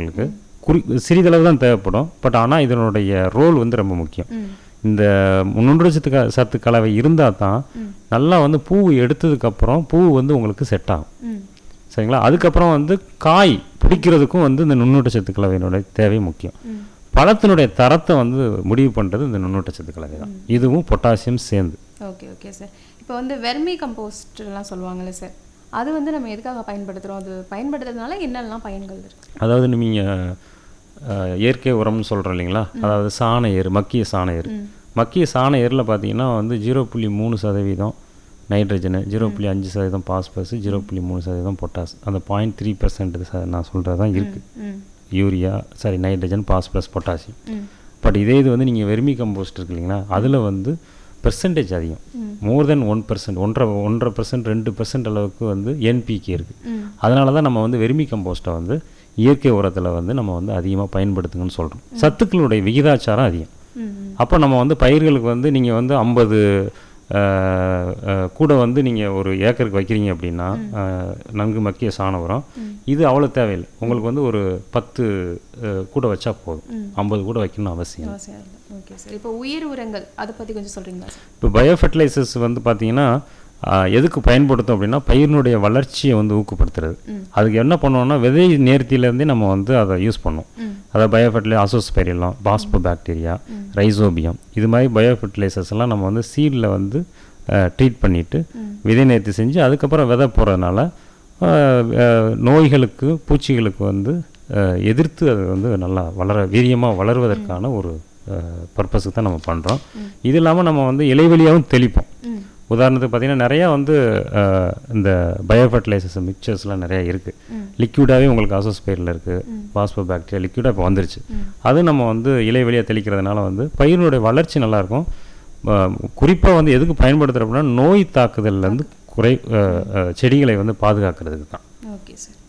பயிர்களுக்கு குறி சிறிதளவு தான் தேவைப்படும் பட் ஆனால் இதனுடைய ரோல் வந்து ரொம்ப முக்கியம் ம் இந்த நுண்ணுணர்ச்சி க சத்து கலவை இருந்தால் தான் நல்லா வந்து பூ எடுத்ததுக்கப்புறம் பூ வந்து உங்களுக்கு செட் ஆகும் ம் சரிங்களா அதுக்கப்புறம் வந்து காய் பிடிக்கிறதுக்கும் வந்து இந்த நுண்ணூட்டச்சத்து கலவையினுடைய தேவை முக்கியம் ம் பழத்தினுடைய தரத்தை வந்து முடிவு பண்ணுறது இந்த நுண்ணூட்டச்சத்து கலவை தான் இதுவும் பொட்டாசியம் சேர்ந்து ஓகே ஓகே சார் இப்போ வந்து வெர்மி கம்போஸ்ட்லாம் சொல்லுவாங்கல்ல சார் அது வந்து நம்ம எதுக்காக பயன்படுத்துகிறோம் அது பயன்படுத்துறதுனால என்னெல்லாம் பயன்கள் இருக்கு அதாவது நீங்கள் இயற்கை உரம்னு சொல்கிறோம் இல்லைங்களா அதாவது சாண ஏர் மக்கிய சாண ஏர் மக்கிய சாண ஏரில் பார்த்தீங்கன்னா வந்து ஜீரோ புள்ளி மூணு சதவீதம் நைட்ரஜனு ஜீரோ புள்ளி அஞ்சு சதவீதம் பாஸ்பரஸ் ஜீரோ புள்ளி மூணு சதவீதம் பொட்டாஸ் அந்த பாயிண்ட் த்ரீ பர்சன்ட் நான் சொல்கிறது தான் இருக்குது ம் urea sorry nitrogen phosphorus potassium ம் பட் இதே இது வந்து நீங்கள் வெர்மி கம்போஸ்ட் இருக்கு இல்லைங்களா அதில் வந்து பெர்சன்டேஜ் அதிகம் மோர் தென் ஒன் பர்சன்ட் ஒன்றரை ஒன்றரை பர்சன்ட் ரெண்டு பர்சன்ட் அளவுக்கு வந்து என்பிகே இருக்குது ம் அதனால தான் நம்ம வந்து வெர்மி கம்போஸ்ட்டை வந்து இயற்கை உரத்தில் வந்து நம்ம வந்து அதிகமாக பயன்படுத்துங்கன்னு சொல்கிறோம் சத்துக்களுடைய விகிதாச்சாரம் அதிகம் ம் ம் அப்போ நம்ம வந்து பயிர்களுக்கு வந்து நீங்கள் வந்து ஐம்பது கூட வந்து நீங்கள் ஒரு ஏக்கருக்கு வைக்கிறீங்க அப்படின்னா அஹ், நன்கு மக்கிய சாண உரம் இது அவ்வளோ தேவையில்லை உங்களுக்கு வந்து ஒரு பத்து அஹ், கூட வச்சா போதும் ஐம்பது கூட வைக்கணும்னு அவசியம் இல்லை. அவசியம் இல்லை ஓகே சார் இப்போ உயிர் உரங்கள் அதை பற்றி கொஞ்சம் சொல்கிறீங்களா சார் இப்போ பயோ ஃபெர்டிலைசர்ஸ் வந்து பார்த்தீங்கன்னா ஆஹ், எதுக்கு பயன்படுத்தும் அப்படின்னா பயிரினுடைய வளர்ச்சியை வந்து ஊக்கப்படுத்துறது அதுக்கு என்ன பண்ணுவோம்னா விதை நேர்த்தியிலேருந்தே நம்ம வந்து அதை யூஸ் பண்ணோம் ம். அதை biofertiliser azospirillum phosphobacteria rhizobium இது மாதிரி பயோ ஃபெர்டிலைசர்ஸ் எல்லாம் நம்ம வந்து சீடில் வந்து ட்ரீட் பண்ணிவிட்டு விதை நேர்த்தி செஞ்சு அதுக்கப்புறம் விதை போடுறதுனால ஆஹ், ஆஹ், நோய்களுக்கு பூச்சிகளுக்கு வந்து ஆஹ், எதிர்த்து அது வந்து நல்லா வளர வீரியமாக வளருவதற்கான ஒரு பர்பஸுக்கு தான் நம்ம பண்ணுறோம் இது இல்லாமல் நம்ம வந்து இலைவெளியாகவும் தெளிப்போம் ம் உதாரணத்துக்கு பார்த்தீங்கன்னா நிறையா வந்து அஹ், இந்த பயோ ஃபர்டிலைசர்ஸ் மிக்சர்ஸ்லாம் நிறையா இருக்குது லிக்யூடாகவே உங்களுக்கு அசோஸ்பேரில் இருக்குது பாஸ்போ பாக்டீரியா லிக்யூடாக இப்போ வந்துருச்சு அது நம்ம வந்து இலை வெளியாக தெளிக்கிறதுனால வந்து பயிரினுடைய வளர்ச்சி நல்லாயிருக்கும் குறிப்பாக வந்து எதுக்கு பயன்படுத்துகிறோம் அப்படின்னா நோய் தாக்குதல்லேருந்து குறை அஹ், அஹ், செடிகளை வந்து பாதுகாக்கிறதுக்கு தான் ஓகே சார்